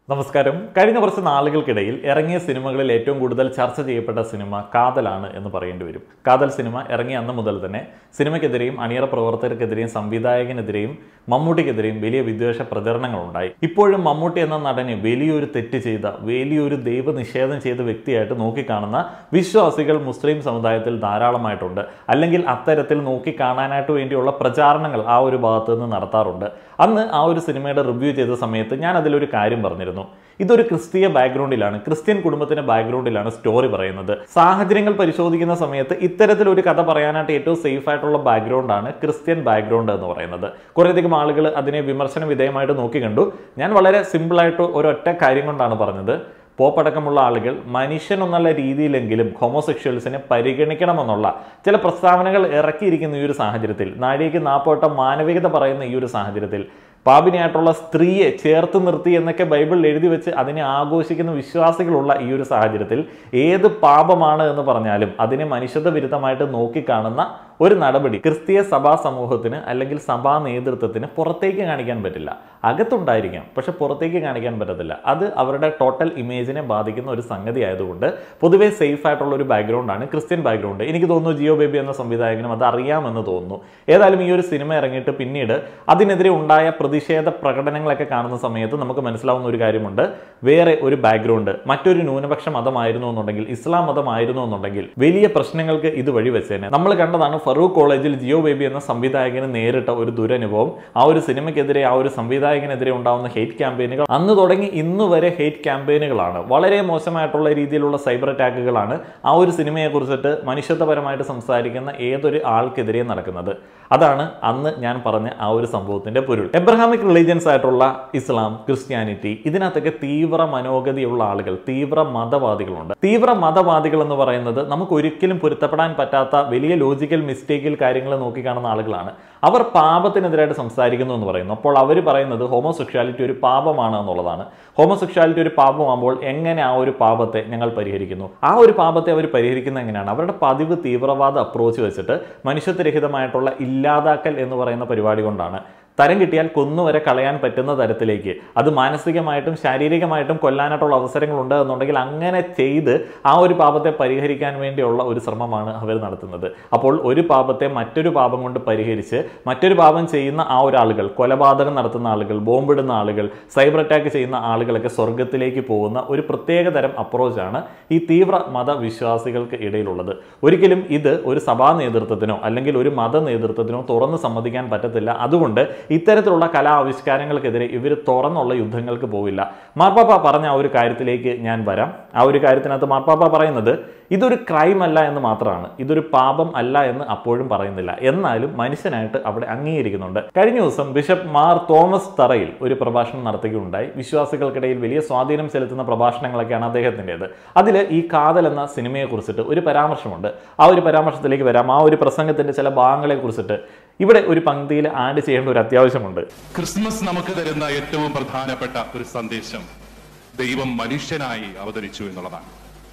നമസ്കാരം കഴിഞ്ഞ കുറച്ച് നാളുകൾക്കിടയിൽ ഇറങ്ങിയ സിനിമകളിൽ ഏറ്റവും കൂടുതൽ ചർച്ച ചെയ്യപ്പെട്ട സിനിമ കാതലാണ് എന്ന് പറയേണ്ടി വരും കാതൽ സിനിമ ഇറങ്ങിയ അന്ന് മുതൽ തന്നെ സിനിമയ്ക്കെതിരെയും അണിയറ പ്രവർത്തകർക്കെതിരെയും സംവിധായകനെതിരെയും മമ്മൂട്ടിക്കെതിരെയും വലിയ വിദ്വേഷ പ്രചരണങ്ങളുണ്ടായി ഇപ്പോഴും മമ്മൂട്ടി എന്ന നടന് വലിയൊരു തെറ്റ് ചെയ്ത വലിയൊരു ദൈവനിഷേധം ചെയ്ത വ്യക്തിയായിട്ട് നോക്കിക്കാണുന്ന വിശ്വാസികൾ മുസ്ലിം സമുദായത്തിൽ ധാരാളമായിട്ടുണ്ട് അല്ലെങ്കിൽ അത്തരത്തിൽ നോക്കിക്കാണാനായിട്ട് വേണ്ടിയുള്ള പ്രചാരണങ്ങൾ ആ ഒരു ഭാഗത്ത് നിന്ന് നടത്താറുണ്ട് അന്ന് ആ ഒരു സിനിമയുടെ റിവ്യൂ ചെയ്ത സമയത്ത് ഞാൻ അതിലൊരു കാര്യം പറഞ്ഞിരുന്നു ഇതൊരു ക്രിസ്തീയ ബാക്ക്ഗ്രൗണ്ടിലാണ് ക്രിസ്ത്യൻ കുടുംബത്തിന്റെ ബാക്ക്ഗ്രൗണ്ടിലാണ് സ്റ്റോറി പറയുന്നത് സാഹചര്യങ്ങൾ പരിശോധിക്കുന്ന സമയത്ത് ഇത്തരത്തിലൊരു കഥ പറയാനായിട്ട് ഏറ്റവും സേഫ് ആയിട്ടുള്ള ബാക്ക്ഗ്രൗണ്ടാണ് ക്രിസ്ത്യൻ ബാക്ക്ഗ്രൗണ്ട് എന്ന് പറയുന്നത് കുറേയധികം ആളുകൾ അതിനെ വിമർശന വിധേയമായിട്ട് നോക്കി കണ്ടു ഞാൻ വളരെ സിമ്പിളായിട്ട് ഒരൊറ്റ കാര്യം കൊണ്ടാണ് പറഞ്ഞത് പോപ്പടക്കമുള്ള ആളുകൾ മനുഷ്യൻ എന്നുള്ള രീതിയിലെങ്കിലും ഹോമോസെക്ഷൽസിനെ പരിഗണിക്കണമെന്നുള്ള ചില പ്രസ്താവനകൾ ഇറക്കിയിരിക്കുന്ന ഈ ഒരു സാഹചര്യത്തിൽ നാഴികയ്ക്ക് നാപ്പോട്ടം മാനവികത പറയുന്ന ഈ ഒരു സാഹചര്യത്തിൽ പാപിനിയായിട്ടുള്ള സ്ത്രീയെ ചേർത്ത് നിർത്തി എന്നൊക്കെ ബൈബിളിൽ എഴുതി വെച്ച് അതിനെ ആഘോഷിക്കുന്ന വിശ്വാസികളുള്ള ഈ ഒരു സാഹചര്യത്തിൽ ഏത് പാപമാണ് എന്ന് പറഞ്ഞാലും അതിനെ മനുഷ്യത്വ വിരുദ്ധമായിട്ട് നോക്കിക്കാണുന്ന ഒരു നടപടി ക്രിസ്തീയ സഭാ സമൂഹത്തിന് അല്ലെങ്കിൽ സഭാ നേതൃത്വത്തിന് പുറത്തേക്ക് കാണിക്കാൻ പറ്റില്ല അകത്തുണ്ടായിരിക്കാം പക്ഷെ പുറത്തേക്ക് കാണിക്കാൻ പറ്റത്തില്ല അത് അവരുടെ ടോട്ടൽ ഇമേജിനെ ബാധിക്കുന്ന ഒരു സംഗതി ആയതുകൊണ്ട് പൊതുവേ സേഫ് ആയിട്ടുള്ള ഒരു ബാക്ക്ഗ്രൗണ്ടാണ് ക്രിസ്ത്യൻ ബാക്ക്ഗ്രൗണ്ട് എനിക്ക് തോന്നുന്നു ജിയോ ബേബി എന്ന സംവിധായകനും അത് അറിയാമെന്ന് തോന്നുന്നു ഏതായാലും ഈ ഒരു സിനിമ ഇറങ്ങിയിട്ട് പിന്നീട് അതിനെതിരെ ഉണ്ടായ പ്രതിഷേധ പ്രകടനങ്ങളൊക്കെ കാണുന്ന സമയത്ത് നമുക്ക് മനസ്സിലാവുന്ന ഒരു കാര്യമുണ്ട് വേറെ ഒരു ബാക്ക്ഗ്രൗണ്ട് മറ്റൊരു ന്യൂനപക്ഷ മതമായിരുന്നു എന്നുണ്ടെങ്കിൽ ഇസ്ലാം മതമായിരുന്നു എന്നുണ്ടെങ്കിൽ വലിയ പ്രശ്നങ്ങൾക്ക് ഇത് വഴിവെച്ചേനെ നമ്മൾ കണ്ടതാണ് ഫറൂഖ് കോളേജിൽ ജിയോ ബേബി എന്ന സംവിധായകന് നേരിട്ട ഒരു ദുരനുഭവം ആ ഒരു സിനിമയ്ക്കെതിരെ ആ ഒരു സംവിധായകനെതിരെ ഉണ്ടാവുന്ന ഹെയ്റ്റ് ക്യാമ്പയിനുകൾ അന്ന് തുടങ്ങി ഇന്ന് വരെ ഹെയ്റ്റ് ക്യാമ്പയിനുകളാണ് വളരെ മോശമായിട്ടുള്ള രീതിയിലുള്ള സൈബർ അറ്റാക്കുകളാണ് ആ ഒരു സിനിമയെ കുറിച്ചിട്ട് മനുഷ്യത്വപരമായിട്ട് സംസാരിക്കുന്ന ഏതൊരു ആൾക്കെതിരെ നടക്കുന്നത് അതാണ് അന്ന് ഞാൻ പറഞ്ഞ ആ ഒരു സംഭവത്തിന്റെ പൊരുൾ എബ്രഹാമിക് റിലീജിയൻസ് ആയിട്ടുള്ള ഇസ്ലാം ക്രിസ്ത്യാനിറ്റി ഇതിനകത്തൊക്കെ തീവ്ര മനോഗതിയുള്ള ആളുകൾ തീവ്ര മതവാദികളുണ്ട് തീവ്ര മതവാദികൾ എന്ന് പറയുന്നത് നമുക്ക് ഒരിക്കലും പൊരുത്തപ്പെടാൻ പറ്റാത്ത വലിയ ലോജിക്കൽ മിസ്റ്റേക്കിൽ കാര്യങ്ങൾ നോക്കിക്കാണുന്ന ആളുകളാണ് അവർ പാപത്തിനെതിരായിട്ട് സംസാരിക്കുന്നു എന്ന് പറയുന്നു അപ്പോൾ അവർ പറയുന്നത് ഹോമോസെക്ഷാലിറ്റി ഒരു പാപമാണ് എന്നുള്ളതാണ് ഹോമോസെക്ഷാലിറ്റി ഒരു പാപമാകുമ്പോൾ എങ്ങനെ ആ ഒരു പാപത്തെ ഞങ്ങൾ പരിഹരിക്കുന്നു ആ ഒരു പാപത്തെ അവർ പരിഹരിക്കുന്നത് എങ്ങനെയാണ് അവരുടെ പതിവ് തീവ്രവാദ അപ്രോച്ച് വെച്ചിട്ട് മനുഷ്യത്വരഹിതമായിട്ടുള്ള ഇല്ലാതാക്കൽ എന്ന് പറയുന്ന പരിപാടി കൊണ്ടാണ് തരം കിട്ടിയാൽ കൊന്നുവരെ കളയാൻ പറ്റുന്ന തരത്തിലേക്ക് അത് മാനസികമായിട്ടും ശാരീരികമായിട്ടും കൊല്ലാനായിട്ടുള്ള അവസരങ്ങളുണ്ട് എന്നുണ്ടെങ്കിൽ അങ്ങനെ ചെയ്ത് ആ ഒരു പാപത്തെ പരിഹരിക്കാൻ വേണ്ടിയുള്ള ഒരു ശ്രമമാണ് അവർ നടത്തുന്നത് അപ്പോൾ ഒരു പാപത്തെ മറ്റൊരു പാപം കൊണ്ട് പരിഹരിച്ച് മറ്റൊരു പാപം ചെയ്യുന്ന ആ ഒരു ആളുകൾ കൊലപാതകം നടത്തുന്ന ആളുകൾ ബോംബിടുന്ന ആളുകൾ സൈബർ അറ്റാക്ക് ചെയ്യുന്ന ആളുകളൊക്കെ സ്വർഗത്തിലേക്ക് പോകുന്ന ഒരു പ്രത്യേക തരം അപ്രോച്ചാണ് ഈ തീവ്ര മതവിശ്വാസികൾക്ക് ഇടയിലുള്ളത് ഒരിക്കലും ഇത് ഒരു സഭാ നേതൃത്വത്തിനോ അല്ലെങ്കിൽ ഒരു മത നേതൃത്വത്തിനോ തുറന്ന് സമ്മതിക്കാൻ പറ്റത്തില്ല അതുകൊണ്ട് ഇത്തരത്തിലുള്ള കലാ ആവിഷ്കാരങ്ങൾക്കെതിരെ ഇവർ തുറന്നുള്ള യുദ്ധങ്ങൾക്ക് പോവില്ല മാർപ്പാപ്പ പറഞ്ഞ ആ ഒരു കാര്യത്തിലേക്ക് ഞാൻ വരാം ആ ഒരു കാര്യത്തിനകത്ത് മാർപ്പാപ്പ പറയുന്നത് ഇതൊരു ക്രൈം അല്ല എന്ന് മാത്രമാണ് ഇതൊരു പാപം അല്ല എന്ന് അപ്പോഴും പറയുന്നില്ല എന്നാലും മനുഷ്യനായിട്ട് അവിടെ അംഗീകരിക്കുന്നുണ്ട് കഴിഞ്ഞ ദിവസം ബിഷപ്പ് മാർ തോമസ് തറയിൽ ഒരു പ്രഭാഷണം നടത്തുകയുണ്ടായി വിശ്വാസികൾക്കിടയിൽ വലിയ സ്വാധീനം ചെലുത്തുന്ന പ്രഭാഷണങ്ങളൊക്കെയാണ് അദ്ദേഹത്തിൻ്റെത് അതിൽ ഈ കാതൽ എന്ന സിനിമയെ കുറിച്ചിട്ട് ഒരു പരാമർശമുണ്ട് ആ ഒരു പരാമർശത്തിലേക്ക് വരാം ആ ഒരു പ്രസംഗത്തിന്റെ ചില ഭാഗങ്ങളെ കുറിച്ചിട്ട് ഇവിടെ ഒരു പങ്ക്തിയിൽ ആഡ് ചെയ്യേണ്ട ഒരു അത്യാവശ്യമുണ്ട് ക്രിസ്മസ് നമുക്ക് തരുന്ന ഏറ്റവും പ്രധാനപ്പെട്ട ഒരു സന്ദേശം ദൈവം മനുഷ്യനായി അവതരിച്ചു എന്നുള്ളതാണ്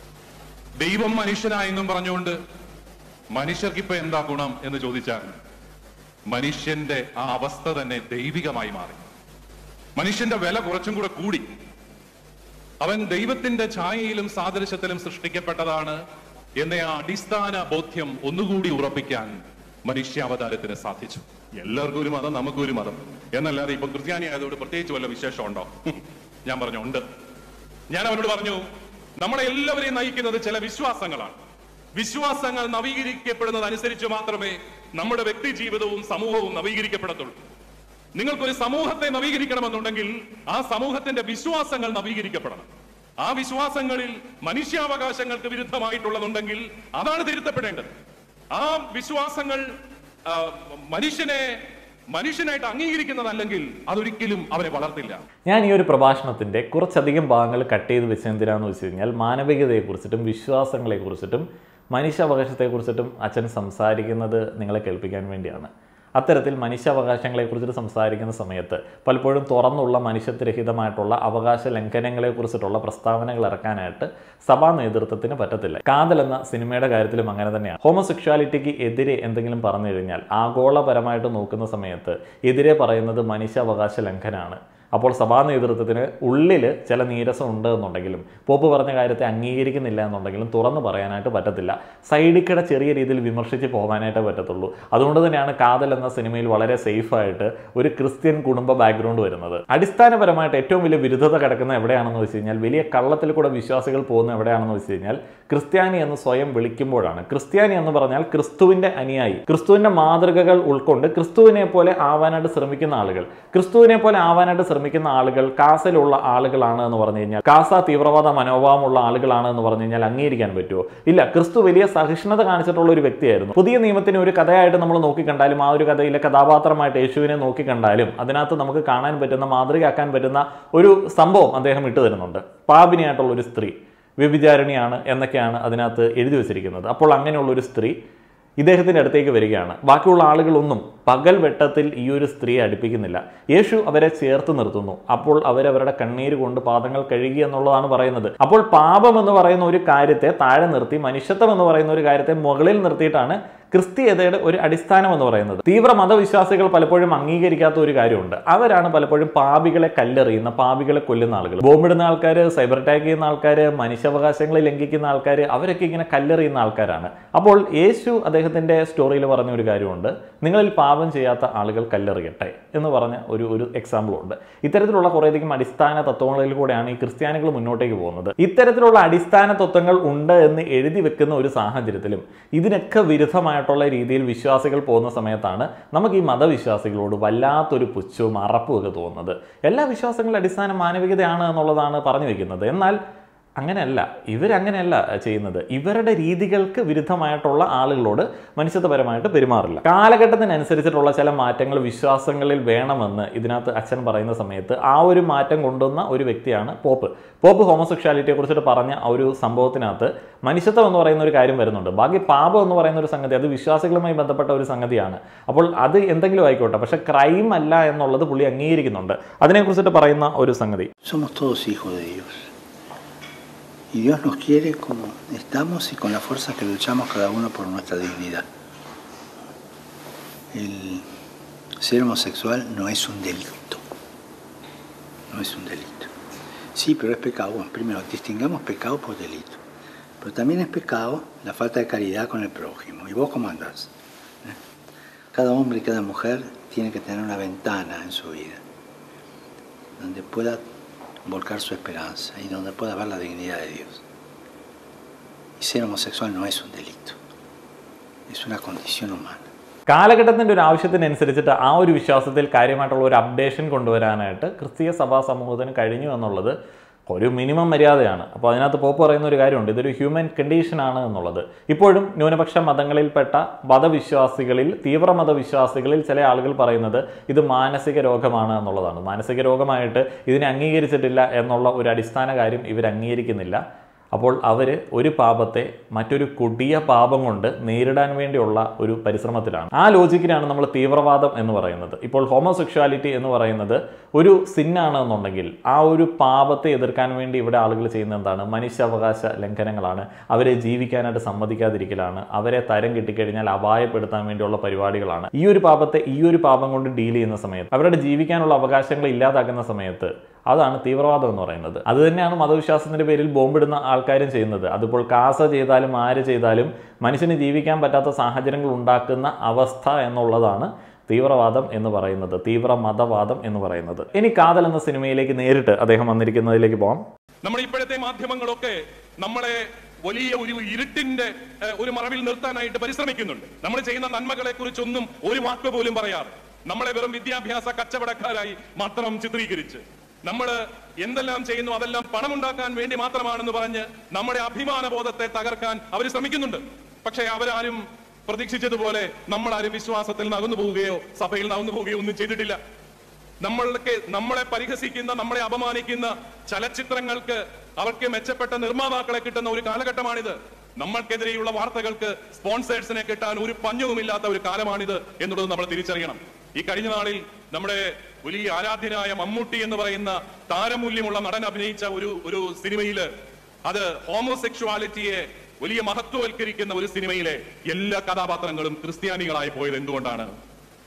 ദൈവം മനുഷ്യനായി എന്നും പറഞ്ഞുകൊണ്ട് മനുഷ്യർക്ക് ഇപ്പൊ എന്താ ഗുണം എന്ന് ചോദിച്ചാൽ മനുഷ്യന്റെ ആ അവസ്ഥ തന്നെ ദൈവികമായി മാറി മനുഷ്യന്റെ വില കുറച്ചും കൂടെ കൂടി അവൻ ദൈവത്തിന്റെ ഛായയിലും സാദൃശ്യത്തിലും സൃഷ്ടിക്കപ്പെട്ടതാണ് എന്ന ആ അടിസ്ഥാന ബോധ്യം ഒന്നുകൂടി ഉറപ്പിക്കാൻ മനുഷ്യാവതാരത്തിന് സാധിച്ചു എല്ലാവർക്കും ഒരു മതം നമുക്കും ഒരു മതം എന്നല്ലാതെ ഇപ്പൊ ക്രിസ്ത്യാനി ആയതുകൊണ്ട് പ്രത്യേകിച്ച് വല്ല വിശേഷമുണ്ടോ ഞാൻ പറഞ്ഞു ഉണ്ട് ഞാൻ അവനോട് പറഞ്ഞു നമ്മളെ എല്ലാവരെയും നയിക്കുന്നത് ചില വിശ്വാസങ്ങളാണ് വിശ്വാസങ്ങൾ നവീകരിക്കപ്പെടുന്നത് അനുസരിച്ച് മാത്രമേ നമ്മുടെ വ്യക്തി ജീവിതവും സമൂഹവും നവീകരിക്കപ്പെടത്തുള്ളൂ നിങ്ങൾക്കൊരു സമൂഹത്തെ നവീകരിക്കണമെന്നുണ്ടെങ്കിൽ ആ സമൂഹത്തിന്റെ വിശ്വാസങ്ങൾ നവീകരിക്കപ്പെടണം ആ വിശ്വാസങ്ങളിൽ മനുഷ്യാവകാശങ്ങൾക്ക് വിരുദ്ധമായിട്ടുള്ളതുണ്ടെങ്കിൽ അതാണ് തിരുത്തപ്പെടേണ്ടത് ആ വിശ്വാസങ്ങൾ ആ, മനുഷ്യനെ മനുഷ്യനായിട്ട് അംഗീകരിക്കുന്നതല്ലെങ്കിൽ അതൊരിക്കലും അവനെ വളർത്തില്ല ഞാൻ ഈ ഒരു പ്രഭാഷണത്തിന്റെ കുറച്ചധികം ഭാഗങ്ങൾ കട്ട് ചെയ്ത് വെച്ച് എന്തിനാന്ന് വെച്ച് കഴിഞ്ഞാൽ മാനവികതയെക്കുറിച്ചിട്ടും വിശ്വാസങ്ങളെക്കുറിച്ചിട്ടും മനുഷ്യാവകാശത്തെക്കുറിച്ചിട്ടും അച്ഛൻ സംസാരിക്കുന്നത് നിങ്ങളെ കേൾപ്പിക്കാൻ വേണ്ടിയാണ് അത്തരത്തിൽ മനുഷ്യാവകാശങ്ങളെക്കുറിച്ചിട്ട് സംസാരിക്കുന്ന സമയത്ത് പലപ്പോഴും തുറന്നുള്ള മനുഷ്യത്വരഹിതമായിട്ടുള്ള അവകാശ ലംഘനങ്ങളെക്കുറിച്ചിട്ടുള്ള പ്രസ്താവനകൾ ഇറക്കാനായിട്ട് സഭാ നേതൃത്വത്തിന് പറ്റത്തില്ല കാതൽ എന്ന സിനിമയുടെ കാര്യത്തിലും അങ്ങനെ തന്നെയാണ് ഹോമോസെക്ഷാലിറ്റിക്ക് എതിരെ എന്തെങ്കിലും പറഞ്ഞു കഴിഞ്ഞാൽ ആഗോളപരമായിട്ട് നോക്കുന്ന സമയത്ത് എതിരെ പറയുന്നത് മനുഷ്യാവകാശ ലംഘനമാണ് അപ്പോൾ സഭാ നേതൃത്വത്തിന് ഉള്ളിൽ ചില നീരസം ഉണ്ട് എന്നുണ്ടെങ്കിലും പോപ്പ് പറഞ്ഞ കാര്യത്തെ അംഗീകരിക്കുന്നില്ല എന്നുണ്ടെങ്കിലും തുറന്നു പറയാനായിട്ട് പറ്റത്തില്ല സൈഡിക്കടെ ചെറിയ രീതിയിൽ വിമർശിച്ച് പോകാനായിട്ടേ പറ്റത്തുള്ളൂ അതുകൊണ്ട് തന്നെയാണ് കാതൽ എന്ന സിനിമയിൽ വളരെ സേഫായിട്ട് ഒരു ക്രിസ്ത്യൻ കുടുംബ ബാക്ക്ഗ്രൗണ്ട് വരുന്നത് അടിസ്ഥാനപരമായിട്ട് ഏറ്റവും വലിയ വിരുദ്ധത കിടക്കുന്ന എവിടെയാണെന്ന് വെച്ച് കഴിഞ്ഞാൽ വലിയ കള്ളത്തിൽ കൂടെ വിശ്വാസികൾ പോകുന്ന എവിടെയാണെന്ന് വെച്ച് കഴിഞ്ഞാൽ ക്രിസ്ത്യാനി എന്ന് സ്വയം വിളിക്കുമ്പോഴാണ് ക്രിസ്ത്യാനി എന്ന് പറഞ്ഞാൽ ക്രിസ്തുവിന്റെ അനുയായി ക്രിസ്തുവിന്റെ മാതൃകകൾ ഉൾക്കൊണ്ട് ക്രിസ്തുവിനെ പോലെ ആവാനായിട്ട് ശ്രമിക്കുന്ന ആളുകൾ ക്രിസ്തുവിനെ പോലെ ആവാനായിട്ട് ശ്രമിക്കുന്ന ആളുകൾ കാസയിലുള്ള ആളുകളാണ് എന്ന് പറഞ്ഞു കഴിഞ്ഞാൽ കാസ തീവ്രവാദ മനോഭാവമുള്ള ആളുകളാണ് എന്ന് പറഞ്ഞു കഴിഞ്ഞാൽ അംഗീകരിക്കാൻ പറ്റുമോ ഇല്ല ക്രിസ്തു വലിയ സഹിഷ്ണുത കാണിച്ചിട്ടുള്ള ഒരു വ്യക്തിയായിരുന്നു പുതിയ നിയമത്തിന് ഒരു കഥയായിട്ട് നമ്മൾ നോക്കിക്കണ്ടാലും ആ ഒരു കഥയിലെ കഥാപാത്രമായിട്ട് യേശുവിനെ നോക്കിക്കണ്ടാലും അതിനകത്ത് നമുക്ക് കാണാൻ പറ്റുന്ന മാതൃകയാക്കാൻ പറ്റുന്ന ഒരു സംഭവം അദ്ദേഹം ഇട്ടു തരുന്നുണ്ട് പാപിനിയായിട്ടുള്ള ഒരു സ്ത്രീ വ്യഭിചാരിണിയാണ് എന്നൊക്കെയാണ് അതിനകത്ത് എഴുതി വച്ചിരിക്കുന്നത് അപ്പോൾ അങ്ങനെയുള്ള ഒരു സ്ത്രീ ഇദ്ദേഹത്തിൻ്റെ അടുത്തേക്ക് വരികയാണ് ബാക്കിയുള്ള ആളുകളൊന്നും പകൽ വെട്ടത്തിൽ ഈ ഒരു സ്ത്രീയെ അടുപ്പിക്കുന്നില്ല യേശു അവരെ ചേർത്ത് നിർത്തുന്നു അപ്പോൾ അവരവരുടെ കണ്ണീര് കൊണ്ട് പാദങ്ങൾ കഴുകി എന്നുള്ളതാണ് പറയുന്നത് അപ്പോൾ പാപം എന്ന് പറയുന്ന ഒരു കാര്യത്തെ താഴെ നിർത്തി മനുഷ്യത്വം എന്ന് പറയുന്ന ഒരു കാര്യത്തെ മുകളിൽ നിർത്തിയിട്ടാണ് ക്രിസ്തീയതയുടെ ഒരു അടിസ്ഥാനം എന്ന് പറയുന്നത് തീവ്ര മതവിശ്വാസികൾ പലപ്പോഴും അംഗീകരിക്കാത്ത ഒരു കാര്യമുണ്ട് അവരാണ് പലപ്പോഴും പാപികളെ കല്ലെറിയുന്ന പാപികളെ കൊല്ലുന്ന ആളുകൾ ബോംബിടുന്ന ആൾക്കാർ സൈബർ അറ്റാക്ക് ചെയ്യുന്ന ആൾക്കാർ മനുഷ്യാവകാശങ്ങളെ ലംഘിക്കുന്ന ആൾക്കാർ അവരൊക്കെ ഇങ്ങനെ കല്ലെറിയുന്ന ആൾക്കാരാണ് അപ്പോൾ യേശു അദ്ദേഹത്തിന്റെ സ്റ്റോറിയിൽ പറഞ്ഞ ഒരു കാര്യമുണ്ട് നിങ്ങളിൽ പാപം ചെയ്യാത്ത ആളുകൾ കല്ലെറിയട്ടെ എന്ന് പറഞ്ഞ ഒരു ഒരു എക്സാമ്പിൾ ഉണ്ട് ഇത്തരത്തിലുള്ള കുറേയധികം അടിസ്ഥാന തത്വങ്ങളിൽ കൂടെയാണ് ഈ ക്രിസ്ത്യാനികൾ മുന്നോട്ടേക്ക് പോകുന്നത് ഇത്തരത്തിലുള്ള അടിസ്ഥാന തത്വങ്ങൾ ഉണ്ട് എന്ന് എഴുതി വെക്കുന്ന ഒരു സാഹചര്യത്തിലും ഇതിനൊക്കെ വിരുദ്ധമായിട്ടുള്ള രീതിയിൽ വിശ്വാസികൾ പോകുന്ന സമയത്താണ് നമുക്ക് ഈ മതവിശ്വാസികളോട് വല്ലാത്തൊരു പുച്ഛവും അറപ്പും ഒക്കെ തോന്നുന്നത് എല്ലാ വിശ്വാസങ്ങളുടെ അടിസ്ഥാന മാനവികതയാണ് എന്നുള്ളതാണ് പറഞ്ഞു വെക്കുന്നത് എന്നാൽ അങ്ങനെയല്ല ഇവരങ്ങനെയല്ല ചെയ്യുന്നത് ഇവരുടെ രീതികൾക്ക് വിരുദ്ധമായിട്ടുള്ള ആളുകളോട് മനുഷ്യത്വപരമായിട്ട് പെരുമാറില്ല കാലഘട്ടത്തിനനുസരിച്ചിട്ടുള്ള ചില മാറ്റങ്ങൾ വിശ്വാസങ്ങളിൽ വേണമെന്ന് ഇതിനകത്ത് അച്ഛൻ പറയുന്ന സമയത്ത് ആ ഒരു മാറ്റം കൊണ്ടുവന്ന ഒരു വ്യക്തിയാണ് പോപ്പ് പോപ്പ് ഹോമോസെക്ഷാലിറ്റിയെ കുറിച്ചിട്ട് പറഞ്ഞ ആ ഒരു സംഭവത്തിനകത്ത് മനുഷ്യത്വം എന്ന് പറയുന്ന ഒരു കാര്യം വരുന്നുണ്ട് ബാക്കി പാപം എന്ന് പറയുന്ന ഒരു സംഗതി അത് വിശ്വാസികളുമായി ബന്ധപ്പെട്ട ഒരു സംഗതിയാണ് അപ്പോൾ അത് എന്തെങ്കിലും ആയിക്കോട്ടെ പക്ഷെ ക്രൈം അല്ല എന്നുള്ളത് പുള്ളി അംഗീകരിക്കുന്നുണ്ട് അതിനെക്കുറിച്ചിട്ട് പറയുന്ന ഒരു സംഗതി Somos todos hijos de Dios. Y Dios nos quiere como estamos y con la fuerza que luchamos cada uno por nuestra dignidad. El ser homosexual no es un delito. No es un delito. Sí, pero es pecado. Bueno, primero, distingamos pecado por delito. Pero también es pecado la falta de caridad con el prójimo. ¿Y vos cómo andás? ¿Eh? Cada hombre y cada mujer tiene que tener una ventana en su vida donde pueda volcar su esperanza y donde pueda ver la dignidad de Dios. Y ser homosexual no es un delito, es una condición humana. കാലഘട്ടത്തിൻ്റെ ഒരു ആവശ്യത്തിനനുസരിച്ചിട്ട് ആ ഒരു വിശ്വാസത്തിൽ കാര്യമായിട്ടുള്ള ഒരു updation കൊണ്ടുവരാനായിട്ട് ക്രിസ്തീയ സഭാ സമൂഹത്തിന് കഴിഞ്ഞു എന്നുള്ളത് ഒരു മിനിമം മര്യാദയാണ് അപ്പോൾ അതിനകത്ത് പോപ്പ് പറയുന്ന ഒരു കാര്യമുണ്ട് ഇതൊരു ഹ്യൂമൻ കണ്ടീഷനാണ് എന്നുള്ളത് ഇപ്പോഴും ന്യൂനപക്ഷ മതങ്ങളിൽപ്പെട്ട മതവിശ്വാസികളിൽ തീവ്ര മതവിശ്വാസികളിൽ ചില ആളുകൾ പറയുന്നത് ഇത് മാനസിക രോഗമാണ് എന്നുള്ളതാണ് മാനസിക രോഗമായിട്ട് ഇതിനെ അംഗീകരിച്ചിട്ടില്ല എന്നുള്ള ഒരു അടിസ്ഥാന കാര്യം ഇവർ അംഗീകരിക്കുന്നില്ല അപ്പോൾ അവർ ഒരു പാപത്തെ മറ്റൊരു കൊടിയ പാപം കൊണ്ട് നേരിടാൻ വേണ്ടിയുള്ള ഒരു പരിശ്രമത്തിലാണ് ആ ലോജിക്കിനാണ് നമ്മൾ തീവ്രവാദം എന്ന് പറയുന്നത് ഇപ്പോൾ ഹോമോസെക്ഷുവാലിറ്റി എന്ന് പറയുന്നത് ഒരു സിന്നാണ് എന്നുണ്ടെങ്കിൽ ആ ഒരു പാപത്തെ എതിർക്കാൻ വേണ്ടി ഇവിടെ ആളുകൾ ചെയ്യുന്ന എന്താണ് മനുഷ്യാവകാശ ലംഘനങ്ങളാണ് അവരെ ജീവിക്കാനായിട്ട് സമ്മതിക്കാതിരിക്കലാണ് അവരെ തരം കിട്ടിക്കഴിഞ്ഞാൽ അപായപ്പെടുത്താൻ വേണ്ടിയുള്ള പരിപാടികളാണ് ഈ ഒരു പാപത്തെ ഈ ഒരു പാപം കൊണ്ട് ഡീൽ ചെയ്യുന്ന സമയത്ത് അവരുടെ ജീവിക്കാനുള്ള അവകാശങ്ങൾ ഇല്ലാതാക്കുന്ന സമയത്ത് അതാണ് തീവ്രവാദം എന്ന് പറയുന്നത് അത് തന്നെയാണ് മതവിശ്വാസത്തിന്റെ പേരിൽ ബോംബിടുന്ന ആൾക്കാരും ചെയ്യുന്നത് അതിപ്പോൾ കാസ ചെയ്താലും ആര് ചെയ്താലും മനുഷ്യന് ജീവിക്കാൻ പറ്റാത്ത സാഹചര്യങ്ങൾ ഉണ്ടാക്കുന്ന അവസ്ഥ എന്നുള്ളതാണ് തീവ്രവാദം എന്ന് പറയുന്നത് തീവ്ര മതവാദം എന്ന് പറയുന്നത് ഇനി കാതൽ എന്ന സിനിമയിലേക്ക് നേരിട്ട് അദ്ദേഹം വന്നിരിക്കുന്നതിലേക്ക് പോകാം നമ്മുടെ ഇപ്പോഴത്തെ മാധ്യമങ്ങളൊക്കെ നമ്മളെ വലിയ ഒരു ഇരുട്ടിന്റെ ഏഹ്, ഒരു മറവിൽ നിർത്താനായിട്ട് പരിശ്രമിക്കുന്നുണ്ട് നമ്മൾ ചെയ്യുന്ന നന്മകളെ കുറിച്ചൊന്നും ഒരു വാക്ക് പോലും പറയാറ് നമ്മളെ വെറും വിദ്യാഭ്യാസ കച്ചവടക്കാരായി മാത്രം ചിത്രീകരിച്ച് നമ്മൾ എന്തെല്ലാം ചെയ്യുന്നു അതെല്ലാം പണമുണ്ടാക്കാൻ വേണ്ടി മാത്രമാണെന്ന് പറഞ്ഞ് നമ്മുടെ അഭിമാനബോധത്തെ തകർക്കാൻ അവർ ശ്രമിക്കുന്നുണ്ട് പക്ഷേ അവരാരും പ്രതീക്ഷിച്ചതുപോലെ നമ്മളാരും വിശ്വാസത്തിൽ നകന്നു പോവുകയോ സഭയിൽ നകന്നു പോവുകയോ ഒന്നും ചെയ്തിട്ടില്ല നമ്മൾക്ക് നമ്മളെ പരിഹസിക്കുന്ന നമ്മളെ അപമാനിക്കുന്ന ചലച്ചിത്രങ്ങൾക്ക് അവർക്ക് മെച്ചപ്പെട്ട നിർമ്മാതാക്കളെ കിട്ടുന്ന ഒരു കാലഘട്ടമാണിത് നമ്മൾക്കെതിരെയുള്ള വാർത്തകൾക്ക് സ്പോൺസേഴ്സിനെ കിട്ടാൻ ഒരു പഞ്ഞവുമില്ലാത്ത ഒരു കാലമാണിത് എന്നുള്ളത് നമ്മൾ തിരിച്ചറിയണം ഈ കഴിഞ്ഞ നാളിൽ നമ്മുടെ വലിയ ആരാധ്യനായ മമ്മൂട്ടി എന്ന് പറയുന്ന താരമൂല്യമുള്ള നടൻ അഭിനയിച്ച ഒരു ഒരു സിനിമയില് അത് ഹോമോസെക്ഷുവാലിറ്റിയെ വലിയ മഹത്വവൽക്കരിക്കുന്ന ഒരു സിനിമയിലെ എല്ലാ കഥാപാത്രങ്ങളും ക്രിസ്ത്യാനികളായി പോയത് എന്തുകൊണ്ടാണ്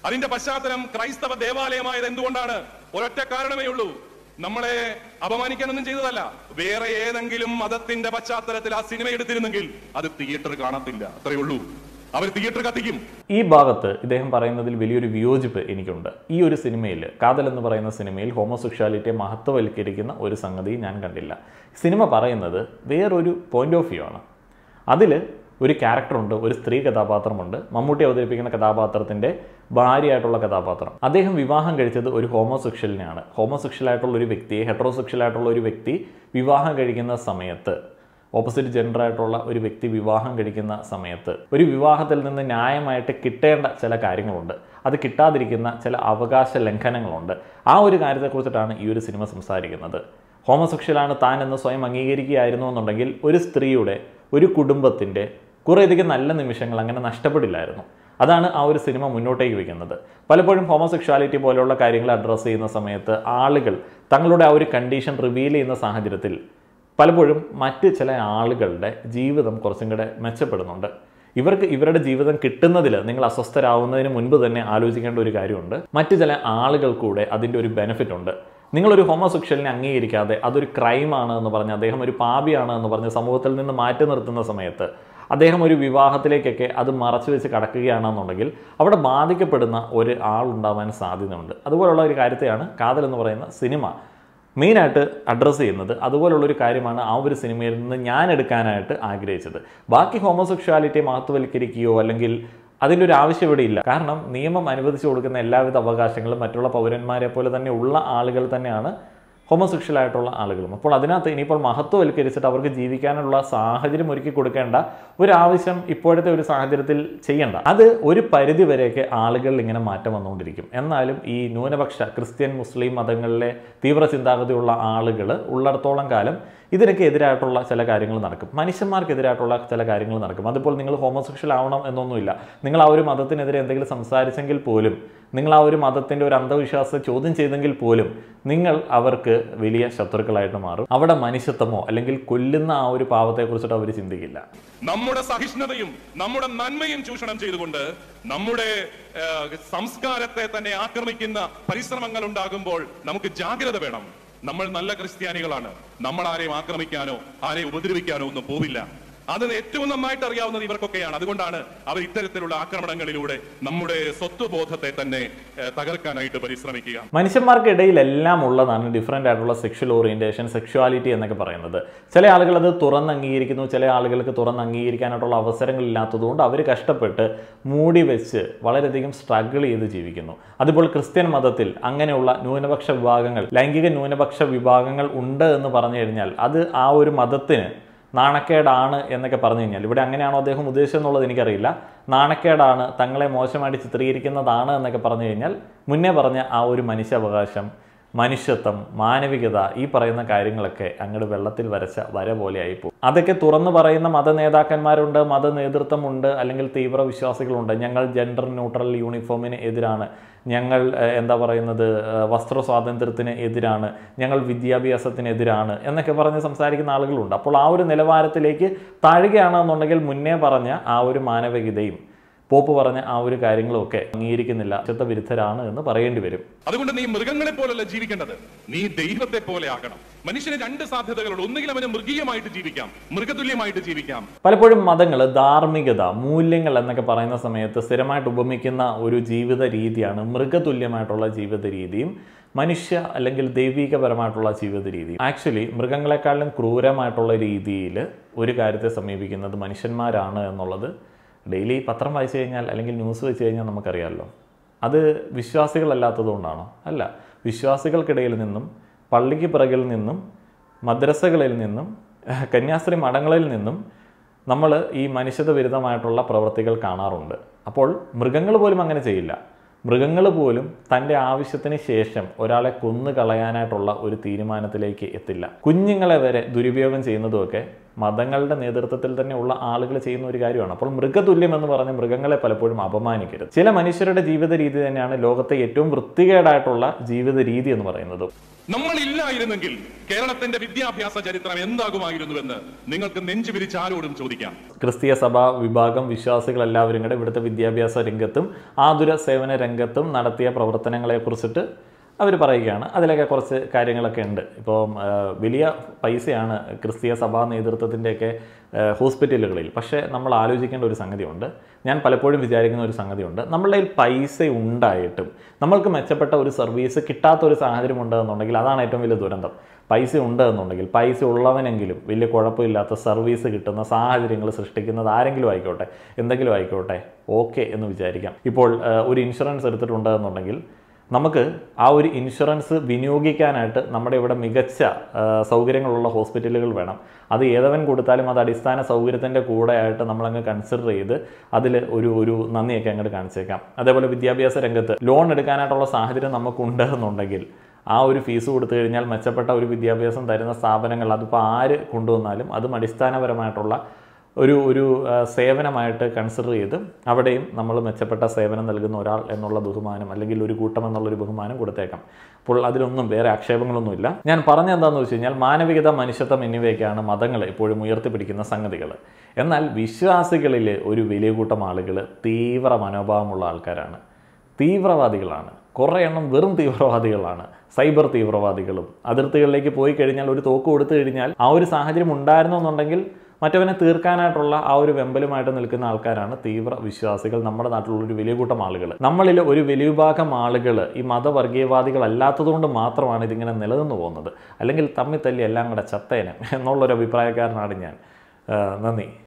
അതിന്റെ പശ്ചാത്തലം ക്രൈസ്തവ ദേവാലയമായത് എന്തുകൊണ്ടാണ് ഒരൊറ്റ കാരണമേ ഉള്ളൂ നമ്മളെ അപമാനിക്കാനൊന്നും ചെയ്തതല്ല വേറെ ഏതെങ്കിലും മതത്തിന്റെ പശ്ചാത്തലത്തിൽ ആ സിനിമ എടുത്തിരുന്നെങ്കിൽ അത് തിയേറ്റർ കാണത്തില്ല അത്രയേ ഉള്ളൂ അവർ തിയേറ്റർ കത്തിക്കും ഈ ഭാഗത്ത് ഇദ്ദേഹം പറയുന്നതിൽ വലിയൊരു വിയോജിപ്പ് എനിക്കുണ്ട് ഈ ഒരു സിനിമയിൽ കാതൽ എന്ന് പറയുന്ന സിനിമയിൽ ഹോമോസെക്ഷാലിറ്റിയെ മഹത്വവൽക്കരിക്കുന്ന ഒരു സംഗതി ഞാൻ കണ്ടില്ല സിനിമ പറയുന്നത് വേറൊരു പോയിന്റ് ഓഫ് വ്യൂ ആണ് അതിൽ ഒരു ക്യാരക്ടറുണ്ട് ഒരു സ്ത്രീ കഥാപാത്രമുണ്ട് മമ്മൂട്ടി അവതരിപ്പിക്കുന്ന കഥാപാത്രത്തിൻ്റെ ഭാര്യയായിട്ടുള്ള കഥാപാത്രം അദ്ദേഹം വിവാഹം കഴിച്ചത് ഒരു ഹോമോസെക്ഷലിനെയാണ് ഹോമോസെക്ഷൽ ആയിട്ടുള്ള ഒരു വ്യക്തിയെ ഹെട്രോസെക്ഷൽ ആയിട്ടുള്ള ഒരു വ്യക്തി വിവാഹം കഴിക്കുന്ന സമയത്ത് ഓപ്പോസിറ്റ് ജെൻഡർ ആയിട്ടുള്ള ഒരു വ്യക്തി വിവാഹം കഴിക്കുന്ന സമയത്ത് ഒരു വിവാഹത്തിൽ നിന്ന് ന്യായമായിട്ട് കിട്ടേണ്ട ചില കാര്യങ്ങളുണ്ട് അത് കിട്ടാതിരിക്കുന്ന ചില അവകാശ ലംഘനങ്ങളുണ്ട് ആ ഒരു കാര്യത്തെക്കുറിച്ചിട്ടാണ് ഈ ഒരു സിനിമ സംസാരിക്കുന്നത് ഹോമോസെക്ഷലാണ് താൻ എന്ന് സ്വയം അംഗീകരിക്കുകയായിരുന്നു എന്നുണ്ടെങ്കിൽ ഒരു സ്ത്രീയുടെ ഒരു കുടുംബത്തിൻ്റെ കുറേയധികം നല്ല നിമിഷങ്ങൾ അങ്ങനെ നഷ്ടപ്പെടില്ലായിരുന്നു അതാണ് ആ ഒരു സിനിമ മുന്നോട്ടേക്ക് വയ്ക്കുന്നത് പലപ്പോഴും ഹോമോസെക്ഷാലിറ്റി പോലെയുള്ള കാര്യങ്ങൾ അഡ്രസ്സ് ചെയ്യുന്ന സമയത്ത് ആളുകൾ തങ്ങളുടെ ആ ഒരു കണ്ടീഷൻ റിവീൽ ചെയ്യുന്ന സാഹചര്യത്തിൽ പലപ്പോഴും മറ്റ് ചില ആളുകളുടെ ജീവിതം കുറച്ചും കൂടെ മെച്ചപ്പെടുന്നുണ്ട് ഇവർക്ക് ഇവരുടെ ജീവിതം കിട്ടുന്നതിൽ നിങ്ങൾ അസ്വസ്ഥരാകുന്നതിന് മുൻപ് തന്നെ ആലോചിക്കേണ്ട ഒരു കാര്യമുണ്ട് മറ്റ് ചില ആളുകൾ കൂടെ അതിൻ്റെ ഒരു ബെനിഫിറ്റ് ഉണ്ട് നിങ്ങളൊരു ഹോമോസെക്ഷലിനെ അംഗീകരിക്കാതെ അതൊരു ക്രൈമാണ് എന്ന് പറഞ്ഞ് അദ്ദേഹം ഒരു പാപിയാണ് എന്ന് പറഞ്ഞ് സമൂഹത്തിൽ നിന്ന് മാറ്റി നിർത്തുന്ന സമയത്ത് അദ്ദേഹം ഒരു വിവാഹത്തിലേക്കൊക്കെ അത് മറച്ചു വെച്ച് കടക്കുകയാണെന്നുണ്ടെങ്കിൽ അവിടെ ബാധിക്കപ്പെടുന്ന ഒരു ആളുണ്ടാവാൻ സാധ്യതയുണ്ട് അതുപോലുള്ള ഒരു കാര്യത്തെയാണ് കാതൽ എന്ന് പറയുന്ന സിനിമ മെയിനായിട്ട് അഡ്രസ്സ് ചെയ്യുന്നത് അതുപോലുള്ളൊരു കാര്യമാണ് ആ ഒരു സിനിമയിൽ നിന്ന് ഞാൻ എടുക്കാനായിട്ട് ആഗ്രഹിച്ചത് ബാക്കി ഹോമോസെക്ഷാലിറ്റിയെ മഹത്വവൽക്കരിക്കുകയോ അല്ലെങ്കിൽ അതിൻ്റെ ഒരു ആവശ്യം ഇവിടെ ഇല്ല കാരണം നിയമം അനുവദിച്ചു കൊടുക്കുന്ന എല്ലാവിധ അവകാശങ്ങളും മറ്റുള്ള പൗരന്മാരെ പോലെ തന്നെ ഉള്ള ആളുകൾ തന്നെയാണ് ഹോമോസെക്ഷൽ ആയിട്ടുള്ള ആളുകളും അപ്പോൾ അതിനകത്ത് ഇനിയിപ്പോൾ മഹത്വവൽക്കരിച്ചിട്ട് അവർക്ക് ജീവിക്കാനുള്ള സാഹചര്യം ഒരുക്കി കൊടുക്കേണ്ട ഒരു ആവശ്യം ഇപ്പോഴത്തെ ഒരു സാഹചര്യത്തിൽ ചെയ്യണ്ട അത് ഒരു പരിധി വരെയൊക്കെ ആളുകളിൽ ഇങ്ങനെ മാറ്റം വന്നുകൊണ്ടിരിക്കും എന്നാലും ഈ ന്യൂനപക്ഷ ക്രിസ്ത്യൻ മുസ്ലിം മതങ്ങളിലെ തീവ്ര ചിന്താഗതിയുള്ള ആളുകൾ ഉള്ളിടത്തോളം കാലം ഇതിനൊക്കെ എതിരായിട്ടുള്ള ചില കാര്യങ്ങൾ നടക്കും മനുഷ്യന്മാർക്കെതിരായിട്ടുള്ള ചില കാര്യങ്ങൾ നടക്കും അതിപ്പോൾ നിങ്ങൾ ഹോമോസെക്ഷൽ ആവണം എന്നൊന്നുമില്ല നിങ്ങൾ ആ ഒരു മതത്തിനെതിരെ എന്തെങ്കിലും സംസാരിച്ചെങ്കിൽ പോലും നിങ്ങൾ ആ ഒരു മതത്തിൻ്റെ ഒരു അന്ധവിശ്വാസം ചോദ്യം ചെയ്തെങ്കിൽ പോലും നിങ്ങൾ അവർക്ക് വലിയ ശത്രുക്കളായിട്ട് മാറും അവിടെ മനുഷ്യത്വമോ അല്ലെങ്കിൽ കൊല്ലുന്ന ആ ഒരു പാവത്തെക്കുറിച്ചിട്ട് അവർ ചിന്തിക്കില്ല നമ്മുടെ സഹിഷ്ണുതയും നമ്മുടെ നന്മയും ചൂഷണം ചെയ്തുകൊണ്ട് നമ്മുടെ ആ, സംസ്കാരത്തെ തന്നെ ആക്രമിക്കുന്ന പരിശ്രമങ്ങൾ ഉണ്ടാകുമ്പോൾ നമുക്ക് ജാഗ്രത വേണം നമ്മൾ നല്ല ക്രിസ്ത്യാനികളാണ് നമ്മൾ ആരെയും ആക്രമിക്കാനോ ആരെയും ഉപദ്രവിക്കാനോ ഒന്നും പോവില്ല അത് ഏറ്റവും നന്നായിട്ട് അറിയാവുന്നത് ഇവർക്കൊക്കെയാണ് അതുകൊണ്ടാണ് അവർ ഇത്തരത്തിലുള്ള ആക്രമണങ്ങളിലൂടെ നമ്മുടെ സ്വത്വബോധത്തെ തന്നെ ഏ, തകർക്കാനായിട്ട് പരിശ്രമിക്കുക മനുഷ്യന്മാർക്കിടയിൽ എല്ലാം ഉള്ളതാണ് ഡിഫറെൻ്റ് ആയിട്ടുള്ള സെക്ഷൽ ഓറിയന്റേഷൻ സെക്ഷുവാലിറ്റി എന്നൊക്കെ പറയുന്നത് ചില ആളുകൾ അത് തുറന്ന് അംഗീകരിക്കുന്നു ചില ആളുകൾക്ക് തുറന്ന് അംഗീകരിക്കാനായിട്ടുള്ള അവസരങ്ങൾ ഇല്ലാത്തതുകൊണ്ട് അവർ കഷ്ടപ്പെട്ട് മൂടി വെച്ച് വളരെയധികം സ്ട്രഗിൾ ചെയ്ത് ജീവിക്കുന്നു അതിപ്പോൾ ക്രിസ്ത്യൻ മതത്തിൽ അങ്ങനെയുള്ള ന്യൂനപക്ഷ വിഭാഗങ്ങൾ ലൈംഗിക ന്യൂനപക്ഷ വിഭാഗങ്ങൾ ഉണ്ട് എന്ന് പറഞ്ഞു കഴിഞ്ഞാൽ അത് ആ ഒരു മതത്തിന് നാണക്കേടാണ് എന്നൊക്കെ പറഞ്ഞു കഴിഞ്ഞാൽ ഇവിടെ അങ്ങനെയാണോ അദ്ദേഹം ഉദ്ദേശിച്ചത് എന്നുള്ളത് എനിക്കറിയില്ല നാണക്കേടാണ് തങ്ങളെ മോശമായിട്ട് ചിത്രീകരിക്കുന്നതാണ് എന്നൊക്കെ പറഞ്ഞു കഴിഞ്ഞാൽ മുന്നേ പറഞ്ഞ ആ ഒരു മനുഷ്യാവകാശം മനുഷ്യത്വം മാനവികത ഈ പറയുന്ന കാര്യങ്ങളൊക്കെ അങ്ങോട്ട് വെള്ളത്തിൽ വരച്ച വര പോലെ ആയിപ്പോകും അതൊക്കെ തുറന്നു പറയുന്ന മത നേതാക്കന്മാരുണ്ട് മത നേതൃത്വമുണ്ട് അല്ലെങ്കിൽ തീവ്ര വിശ്വാസികളുണ്ട് ഞങ്ങൾ ജെൻഡർ ന്യൂട്രൽ യൂണിഫോമിന് എതിരാണ് ഞങ്ങൾ ഏഹ്, എന്താ പറയുന്നത് ഏഹ്, വസ്ത്ര സ്വാതന്ത്ര്യത്തിന് എതിരാണ് ഞങ്ങൾ വിദ്യാഭ്യാസത്തിനെതിരാണ് എന്നൊക്കെ പറഞ്ഞ് സംസാരിക്കുന്ന ആളുകളുണ്ട് അപ്പോൾ ആ ഒരു നിലവാരത്തിലേക്ക് താഴുകയാണെന്നുണ്ടെങ്കിൽ മുന്നേ പറഞ്ഞ ആ ഒരു മാനവികതയും പോപ്പ് പറഞ്ഞ ആ ഒരു കാര്യങ്ങളുമൊക്കെ അംഗീകരിക്കുന്നില്ല വിരുദ്ധരാണ് എന്ന് പറയേണ്ടി വരും അതുകൊണ്ട് നീ മൃഗങ്ങളെ പോലല്ല ജീവിക്കേണ്ടത് നീ ദൈവത്തെ പോലെ ആകണം മനുഷ്യന് രണ്ട് സാധ്യതകളുണ്ട് ഒന്നുകിൽ അവന് മൃഗീയമായിട്ട് ജീവിക്കാം മൃഗതുല്യമായിട്ട് ജീവിക്കാം പലപ്പോഴും മതങ്ങൾ ധാർമ്മികത മൂല്യങ്ങൾ എന്നൊക്കെ പറയുന്ന സമയത്ത് സ്ഥിരമായിട്ട് ഉപമിക്കുന്ന ഒരു ജീവിത രീതിയാണ് മൃഗതുല്യമായിട്ടുള്ള ജീവിത രീതിയും മനുഷ്യ അല്ലെങ്കിൽ ദൈവികപരമായിട്ടുള്ള ജീവിത രീതിയും ആക്ച്വലി മൃഗങ്ങളെക്കാളും ക്രൂരമായിട്ടുള്ള രീതിയിൽ ഒരു കാര്യത്തെ സമീപിക്കുന്നത് മനുഷ്യന്മാരാണ് എന്നുള്ളത് ഡെയിലി പത്രം വായിച്ചു കഴിഞ്ഞാൽ അല്ലെങ്കിൽ ന്യൂസ് വെച്ച് കഴിഞ്ഞാൽ നമുക്കറിയാമല്ലോ അത് വിശ്വാസികളല്ലാത്തതുകൊണ്ടാണോ അല്ല വിശ്വാസികൾക്കിടയിൽ നിന്നും പള്ളിക്ക് പിറകിൽ നിന്നും മദ്രസകളിൽ നിന്നും കന്യാസ്ത്രീ മഠങ്ങളിൽ നിന്നും നമ്മൾ ഈ മനുഷ്യത വിരുദ്ധമായിട്ടുള്ള പ്രവൃത്തികൾ കാണാറുണ്ട് അപ്പോൾ മൃഗങ്ങൾ പോലും അങ്ങനെ ചെയ്യില്ല മൃഗങ്ങൾ പോലും തൻ്റെ ആവശ്യത്തിന് ശേഷം ഒരാളെ കൊന്നു കളയാനായിട്ടുള്ള ഒരു തീരുമാനത്തിലേക്ക് എത്തില്ല കുഞ്ഞുങ്ങളെ വരെ ദുരുപയോഗം ചെയ്യുന്നതുമൊക്കെ മതങ്ങളുടെ നേതൃത്വത്തിൽ തന്നെ ഉള്ള ആളുകൾ ചെയ്യുന്ന ഒരു കാര്യമാണ് അപ്പോൾ മൃഗതുല്യം എന്ന് പറഞ്ഞ് മൃഗങ്ങളെ പലപ്പോഴും അപമാനിക്കരുത് ചില മനുഷ്യരുടെ ജീവിത രീതി തന്നെയാണ് ലോകത്തെ ഏറ്റവും വൃത്തികേടായിട്ടുള്ള ജീവിത രീതി എന്ന് പറയുന്നത് നമ്മൾ ഇല്ലായിരുന്നെങ്കിൽ കേരളത്തിന്റെ വിദ്യാഭ്യാസ ചരിത്രം എന്താകുമായിരുന്നുവെന്ന് നിങ്ങൾക്ക് നെഞ്ചു വിരിച്ച് ആരോടും ചോദിക്കാം ക്രിസ്തീയ സഭാ വിഭാഗം വിശ്വാസികൾ എല്ലാവരും കൂടെ ഇവിടുത്തെ വിദ്യാഭ്യാസ രംഗത്തും ആതുര സേവന രംഗത്തും നടത്തിയ പ്രവർത്തനങ്ങളെ കുറിച്ചിട്ട് അവർ പറയുകയാണ് അതിലൊക്കെ കുറച്ച് കാര്യങ്ങളൊക്കെ ഉണ്ട് ഇപ്പോൾ വലിയ പൈസയാണ് ക്രിസ്തീയ സഭാ നേതൃത്വത്തിൻ്റെയൊക്കെ ഹോസ്പിറ്റലുകളിൽ പക്ഷേ നമ്മൾ ആലോചിക്കേണ്ട ഒരു സംഗതിയുണ്ട് ഞാൻ പലപ്പോഴും വിചാരിക്കുന്ന ഒരു സംഗതിയുണ്ട് നമ്മളുടെ കയ്യിൽ പൈസ ഉണ്ടായിട്ടും നമ്മൾക്ക് മെച്ചപ്പെട്ട ഒരു സർവീസ് കിട്ടാത്ത ഒരു സാഹചര്യം ഉണ്ടെന്നുണ്ടെങ്കിൽ അതാണ് ഏറ്റവും വലിയ ദുരന്തം പൈസ ഉണ്ട് എന്നുണ്ടെങ്കിൽ പൈസ ഉള്ളവനെങ്കിലും വലിയ കുഴപ്പമില്ലാത്ത സർവീസ് കിട്ടുന്ന സാഹചര്യങ്ങൾ സൃഷ്ടിക്കുന്നത് ആരെങ്കിലും ആയിക്കോട്ടെ എന്തെങ്കിലും ആയിക്കോട്ടെ ഓക്കെ എന്ന് വിചാരിക്കാം ഇപ്പോൾ ആ, ഒരു ഇൻഷുറൻസ് എടുത്തിട്ടുണ്ട് എന്നുണ്ടെങ്കിൽ നമുക്ക് ആ ഒരു ഇൻഷുറൻസ് വിനിയോഗിക്കാനായിട്ട് നമ്മുടെ ഇവിടെ മികച്ച ആ, സൗകര്യങ്ങളുള്ള ഹോസ്പിറ്റലുകൾ വേണം അത് ഏതവൻ കൊടുത്താലും അത് അടിസ്ഥാന സൗകര്യത്തിൻ്റെ കൂടെ ആയിട്ട് നമ്മളങ്ങ് കൺസിഡർ ചെയ്ത് അതിൽ ഒരു ഒരു നന്ദിയൊക്കെ അങ്ങോട്ട് കാണിച്ചേക്കാം അതേപോലെ വിദ്യാഭ്യാസ രംഗത്ത് ലോൺ എടുക്കാനായിട്ടുള്ള സാഹചര്യം നമുക്കുണ്ട് എന്നുണ്ടെങ്കിൽ ആ ഒരു ഫീസ് കൊടുത്തു കഴിഞ്ഞാൽ മെച്ചപ്പെട്ട ഒരു വിദ്യാഭ്യാസം തരുന്ന സ്ഥാപനങ്ങൾ അതിപ്പോൾ ആര് കൊണ്ടുവന്നാലും അതും അടിസ്ഥാനപരമായിട്ടുള്ള ഒരു ഒരു ആ, സേവനമായിട്ട് കൺസിഡർ ചെയ്ത് അവിടെയും നമ്മൾ മെച്ചപ്പെട്ട സേവനം നൽകുന്ന ഒരാൾ എന്നുള്ള ബഹുമാനം അല്ലെങ്കിൽ ഒരു കൂട്ടം എന്നുള്ളൊരു ബഹുമാനം കൊടുത്തേക്കാം അപ്പോൾ അതിലൊന്നും വേറെ ആക്ഷേപങ്ങളൊന്നുമില്ല ഞാൻ പറഞ്ഞെന്താണെന്ന് വെച്ച് കഴിഞ്ഞാൽ മാനവികത മനുഷ്യത്വം എന്നിവയൊക്കെയാണ് മതങ്ങൾ എപ്പോഴും ഉയർത്തിപ്പിടിക്കുന്ന സംഗതികൾ എന്നാൽ വിശ്വാസികളിൽ ഒരു വലിയ കൂട്ടം ആളുകൾ തീവ്ര മനോഭാവമുള്ള ആൾക്കാരാണ് തീവ്രവാദികളാണ് കുറേ എണ്ണം വെറും തീവ്രവാദികളാണ് സൈബർ തീവ്രവാദികളും അതിർത്തികളിലേക്ക് പോയി കഴിഞ്ഞാൽ ഒരു തോക്ക് കൊടുത്തു കഴിഞ്ഞാൽ ആ ഒരു സാഹചര്യം ഉണ്ടായിരുന്നു എന്നുണ്ടെങ്കിൽ മറ്റവനെ തീർക്കാനായിട്ടുള്ള ആ ഒരു വെമ്പലുമായിട്ട് നിൽക്കുന്ന ആൾക്കാരാണ് തീവ്ര വിശ്വാസികൾ നമ്മുടെ നാട്ടിലുള്ള ഒരു വലിയ കൂട്ടം ആളുകൾ നമ്മളിൽ ഒരു വലിയ വിഭാഗം ആളുകൾ ഈ മതവർഗീയവാദികളല്ലാത്തതുകൊണ്ട് മാത്രമാണ് ഇതിങ്ങനെ നിലനിന്ന് പോകുന്നത് അല്ലെങ്കിൽ തമ്മിൽ തല്ലി എല്ലാം കൂടെ ചത്തേനെ എന്നുള്ളൊരു അഭിപ്രായക്കാരനാണ് ഞാൻ ആ, നന്ദി